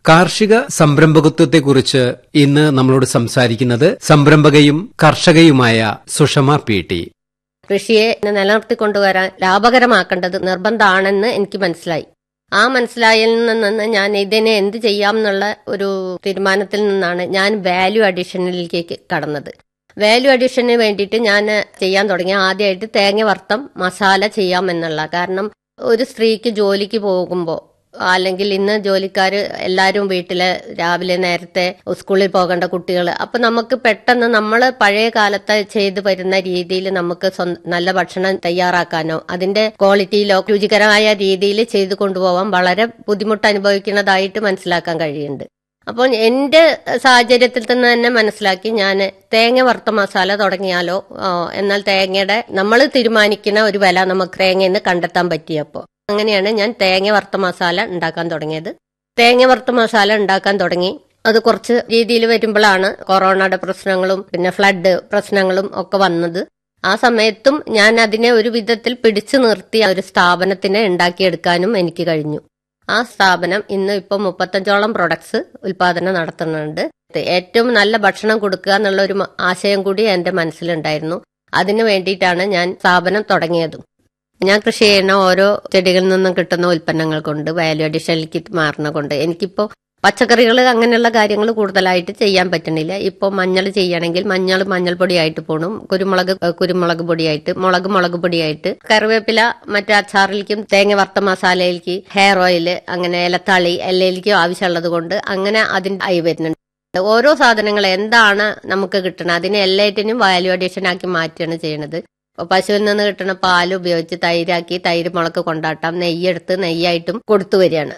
കാർഷിക സംരംഭകത്വത്തെക്കുറിച്ച് ഇന്ന് നമ്മളോട് സംസാരിക്കുന്നത് സംരംഭകയും കർഷകയുമായ സുഷമ പി ടി കൃഷിയെ നിലനിർത്തിക്കൊണ്ടുവരാൻ ലാഭകരമാക്കേണ്ടത് നിർബന്ധമാണെന്ന് എനിക്ക് മനസ്സിലായി ആ മനസ്സിലായതിൽ നിന്ന് ഞാൻ ഇതിനെ എന്ത് ചെയ്യാം എന്നുള്ള ഒരു തീരുമാനത്തിൽ നിന്നാണ് ഞാൻ വാല്യൂ അഡീഷനിലേക്ക് കടന്നത് വാല്യൂ അഡീഷന് വേണ്ടിയിട്ട് ഞാൻ ചെയ്യാൻ തുടങ്ങി ആദ്യമായിട്ട് തേങ്ങ വറുത്തം മസാല ചെയ്യാം എന്നുള്ള കാരണം ഒരു സ്ത്രീക്ക് ജോലിക്ക് പോകുമ്പോൾ അല്ലെങ്കിൽ ഇന്ന് ജോലിക്കാർ എല്ലാവരും വീട്ടില് രാവിലെ നേരത്തെ സ്കൂളിൽ പോകേണ്ട കുട്ടികൾ അപ്പൊ നമുക്ക് പെട്ടെന്ന് നമ്മൾ പഴയ കാലത്ത് ചെയ്തു വരുന്ന രീതിയിൽ നമുക്ക് സ്വന്തം നല്ല ഭക്ഷണം തയ്യാറാക്കാനോ അതിന്റെ ക്വാളിറ്റിയിലോ രുചികരമായ രീതിയിൽ ചെയ്തു കൊണ്ടുപോകാൻ വളരെ ബുദ്ധിമുട്ട് അനുഭവിക്കുന്നതായിട്ട് മനസ്സിലാക്കാൻ കഴിയുന്നുണ്ട് അപ്പോൾ എന്റെ സാഹചര്യത്തിൽ തന്നെ തന്നെ മനസ്സിലാക്കി ഞാൻ തേങ്ങ വറുത്ത മസാല തുടങ്ങിയാലോ ആ, എന്നാൽ തേങ്ങയുടെ നമ്മൾ തീരുമാനിക്കുന്ന ഒരു വില നമുക്ക് തേങ്ങയിൽ നിന്ന് കണ്ടെത്താൻ പറ്റിയപ്പോൾ അങ്ങനെയാണ് ഞാൻ തേങ്ങ വറുത്ത മസാല ഉണ്ടാക്കാൻ തുടങ്ങിയത് തേങ്ങ വറുത്ത മസാല ഉണ്ടാക്കാൻ തുടങ്ങി അത് കുറച്ച് രീതിയിൽ വരുമ്പോഴാണ് കൊറോണയുടെ പ്രശ്നങ്ങളും പിന്നെ ഫ്ലഡ് പ്രശ്നങ്ങളും ഒക്കെ വന്നത് ആ സമയത്തും ഞാൻ അതിനെ ഒരു വിധത്തിൽ പിടിച്ചു നിർത്തി ആ ഒരു സ്ഥാപനത്തിനെ ഉണ്ടാക്കിയെടുക്കാനും എനിക്ക് കഴിഞ്ഞു ആ സ്ഥാപനം ഇന്ന് ഇപ്പം മുപ്പത്തഞ്ചോളം പ്രൊഡക്ട്സ് ഉൽപാദനം നടത്തുന്നുണ്ട് ഏറ്റവും നല്ല ഭക്ഷണം കൊടുക്കുക എന്നുള്ള ഒരു മ- ആശയം കൂടി എന്റെ മനസ്സിലുണ്ടായിരുന്നു അതിനു വേണ്ടിയിട്ടാണ് ഞാൻ സ്ഥാപനം തുടങ്ങിയതും ഞാൻ കൃഷി ചെയ്യുന്ന ഓരോ ചെടികളിൽ നിന്നും കിട്ടുന്ന ഉൽപ്പന്നങ്ങൾ കൊണ്ട് വാല്യൂ അഡീഷനിലേക്ക് മാറുന്ന കൊണ്ട് എനിക്കിപ്പോൾ പച്ചക്കറികൾ അങ്ങനെയുള്ള കാര്യങ്ങൾ കൂടുതലായിട്ട് ചെയ്യാൻ പറ്റണില്ല ഇപ്പോൾ മഞ്ഞൾ ചെയ്യണമെങ്കിൽ മഞ്ഞൾ മഞ്ഞൾപ്പൊടിയായിട്ട് പോകണം കുരുമുളക് ഏഹ്, കുരുമുളക് പൊടിയായിട്ട് മുളക് മുളക് പൊടിയായിട്ട് കറിവേപ്പില മറ്റു അച്ചാറിലേക്കും തേങ്ങ വറുത്ത മസാലയിലേക്ക് ഹെയർ ഓയിൽ അങ്ങനെ ഇലത്താളി എല്ലായിരിക്കും ആവശ്യമുള്ളത് കൊണ്ട് അങ്ങനെ അതിൻ്റെ ആയി വരുന്നുണ്ട് ഓരോ സാധനങ്ങൾ എന്താണ് നമുക്ക് കിട്ടുന്നത് അതിനെ എല്ലാറ്റിനും വാല്യൂ അഡീഷൻ ആക്കി മാറ്റുകയാണ് ചെയ്യണത് ഇപ്പൊ പശുവിൽ നിന്ന് കിട്ടുന്ന പാൽ ഉപയോഗിച്ച് തൈരാക്കി തൈര് മുളക്ക് കൊണ്ടാട്ടാം നെയ്യെടുത്ത് നെയ്യായിട്ടും കൊടുത്തു വരികയാണ്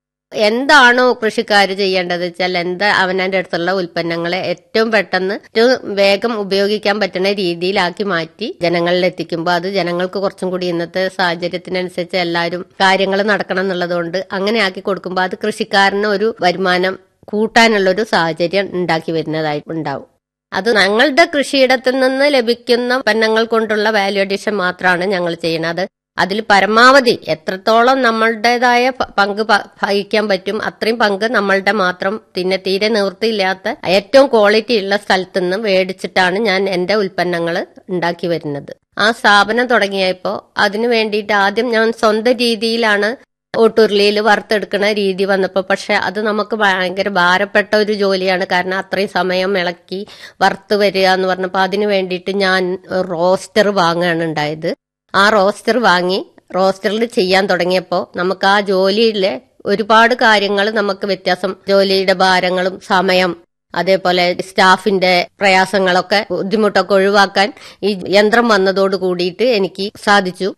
എന്താണോ കൃഷിക്കാർ ചെയ്യേണ്ടത് വെച്ചാൽ എന്താ അവനന്റെ അടുത്തുള്ള ഉൽപ്പന്നങ്ങളെ ഏറ്റവും പെട്ടെന്ന് ഏറ്റവും വേഗം ഉപയോഗിക്കാൻ പറ്റുന്ന രീതിയിലാക്കി മാറ്റി ജനങ്ങളിൽ എത്തിക്കുമ്പോൾ അത് ജനങ്ങൾക്ക് കുറച്ചും കൂടി ഇന്നത്തെ സാഹചര്യത്തിനനുസരിച്ച് എല്ലാവരും കാര്യങ്ങൾ നടക്കണം എന്നുള്ളതുകൊണ്ട് അങ്ങനെ ആക്കി കൊടുക്കുമ്പോൾ അത് കൃഷിക്കാരന് ഒരു വരുമാനം കൂട്ടാനുള്ള ഒരു സാഹചര്യം ഉണ്ടാക്കി വരുന്നതായി ഉണ്ടാവും അത് ഞങ്ങളുടെ കൃഷിയിടത്തിൽ നിന്ന് ലഭിക്കുന്ന ഉൽപ്പന്നങ്ങൾ കൊണ്ടുള്ള വാല്യൂ അഡീഷൻ മാത്രമാണ് ഞങ്ങൾ ചെയ്യുന്നത് അതിൽ പരമാവധി എത്രത്തോളം നമ്മളുടേതായ പ- പങ്ക് പ- വഹിക്കാൻ പറ്റും അത്രയും പങ്ക് നമ്മളുടെ മാത്രം പിന്നെ തീരെ നിവൃത്തിയില്ലാത്ത ഏറ്റവും ക്വാളിറ്റി ഉള്ള സ്ഥലത്ത് നിന്ന് മേടിച്ചിട്ടാണ് ഞാൻ എന്റെ ഉൽപ്പന്നങ്ങൾ ഉണ്ടാക്കി വരുന്നത് ആ സ്ഥാപനം തുടങ്ങിയപ്പോൾ അതിനു വേണ്ടിയിട്ട് ആദ്യം ഞാൻ സ്വന്തം രീതിയിലാണ് ഓട്ടുരുളിയിൽ വറുത്തെടുക്കുന്ന രീതി വന്നപ്പോൾ പക്ഷെ അത് നമുക്ക് ഭയങ്കര ഭാരപ്പെട്ട ഒരു ജോലിയാണ് കാരണം അത്രയും സമയം ഇളക്കി വറുത്ത് വരിക എന്ന് പറഞ്ഞപ്പോൾ അതിന് വേണ്ടിയിട്ട് ഞാൻ റോസ്റ്റർ വാങ്ങുകയാണ് ഉണ്ടായത് ആ റോസ്റ്റർ വാങ്ങി റോസ്റ്ററിൽ ചെയ്യാൻ തുടങ്ങിയപ്പോൾ നമുക്ക് ആ ജോലിയിലെ ഒരുപാട് കാര്യങ്ങൾ നമുക്ക് വ്യത്യാസം ജോലിയുടെ ഭാരങ്ങളും സമയം അതേപോലെ സ്റ്റാഫിന്റെ പ്രയാസങ്ങളൊക്കെ ബുദ്ധിമുട്ടൊക്കെ ഒഴിവാക്കാൻ ഈ യന്ത്രം വന്നതോട് കൂടിയിട്ട് എനിക്ക് സാധിച്ചു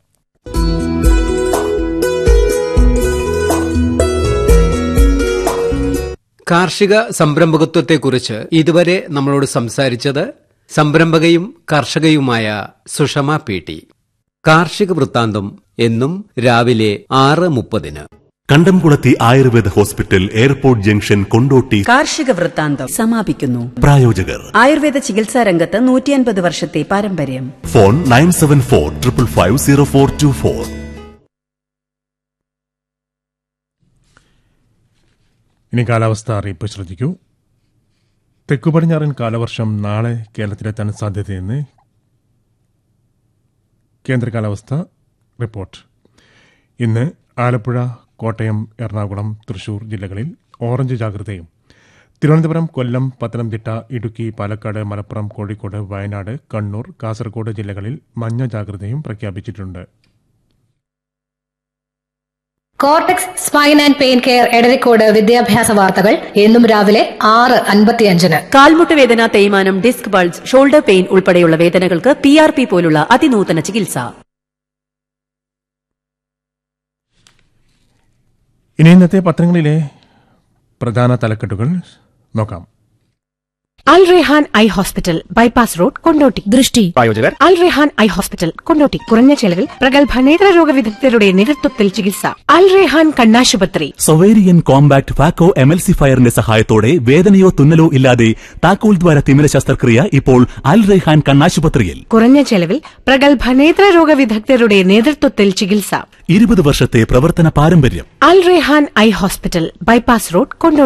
കാർഷിക സംരംഭകത്വത്തെക്കുറിച്ച് ഇതുവരെ നമ്മളോട് സംസാരിച്ചത് സംരംഭകയും കർഷകയുമായ സുഷമ പി ടി കാർഷിക വൃത്താന്തം എന്നും രാവിലെ ആറ് മുപ്പതിന് Kandamkulathi Ayurveda hospital airport junction Kondotty കാർഷിക വൃത്താന്തം സമാപിക്കുന്നു പ്രായോജകർ ആയുർവേദ ചികിത്സാ രംഗത്ത് നൂറ്റിയൻപത് വർഷത്തെ പാരമ്പര്യം phone nine seven four triple five zero four two four ഇനി കാലാവസ്ഥ അറിയിപ്പ് ശ്രദ്ധിക്കൂ തെക്കു പടിഞ്ഞാറൻ കാലവർഷം നാളെ കേരളത്തിലെത്താൻ സാധ്യതയെന്ന് കേന്ദ്ര കാലാവസ്ഥ റിപ്പോർട്ട് ഇന്ന് ആലപ്പുഴ കോട്ടയം എറണാകുളം തൃശൂർ ജില്ലകളിൽ ഓറഞ്ച് ജാഗ്രതയും തിരുവനന്തപുരം കൊല്ലം പത്തനംതിട്ട ഇടുക്കി പാലക്കാട് മലപ്പുറം കോഴിക്കോട് വയനാട് കണ്ണൂർ കാസർഗോഡ് ജില്ലകളിൽ മഞ്ഞ ജാഗ്രതയും പ്രഖ്യാപിച്ചിട്ടുണ്ട് cortex spine and pain care Edarikode വിദ്യാഭ്യാസ വാർത്തകൾ എന്നും രാവിലെ ആറ് അൻപത്തിയഞ്ചിന് കാൽമുട്ട് വേദന തേയ്മാനം ഡിസ്ക് ബൾജ് ഷോൾഡർ പെയിൻ ഉൾപ്പെടെയുള്ള വേദനകൾക്ക് പി ആർ പി പോലുള്ള അതിനൂതന ചികിത്സ ഇനി ഇന്നത്തെ പത്രങ്ങളിലെ പ്രധാന തലക്കെട്ടുകൾ നോക്കാം Al Rehan eye hospital bypass road Kondotty ദൃഷ്ടി പ്രായോജകർ അൽ റെഹാൻ ഐ ഹോസ്പിറ്റൽ കൊണ്ടോട്ടി കുറഞ്ഞ ചെലവിൽ പ്രഗത്ഭ നേത്രരോഗ വിദഗ്ധരുടെ നേതൃത്വത്തിൽ ചികിത്സ അൽ റെഹാൻ കണ്ണാശുപത്രി സൊവേരിയൻ കോമ്പാക്ട് ഫാക്കോ എമൽസിഫയറിന്റെ സഹായത്തോടെ വേദനയോ തുന്നലോ ഇല്ലാതെ താക്കോൽ ദ്വാര തിമിര ശസ്ത്രക്രിയ ഇപ്പോൾ അൽ റെഹാൻ കണ്ണാശുപത്രിയിൽ കുറഞ്ഞ ചെലവിൽ പ്രഗത്ഭ നേത്രരോഗ വിദഗ്ധരുടെ നേതൃത്വത്തിൽ ചികിത്സ ഇരുപത് വർഷത്തെ പ്രവർത്തന പാരമ്പര്യം Al Rehan eye hospital bypass road Kondotty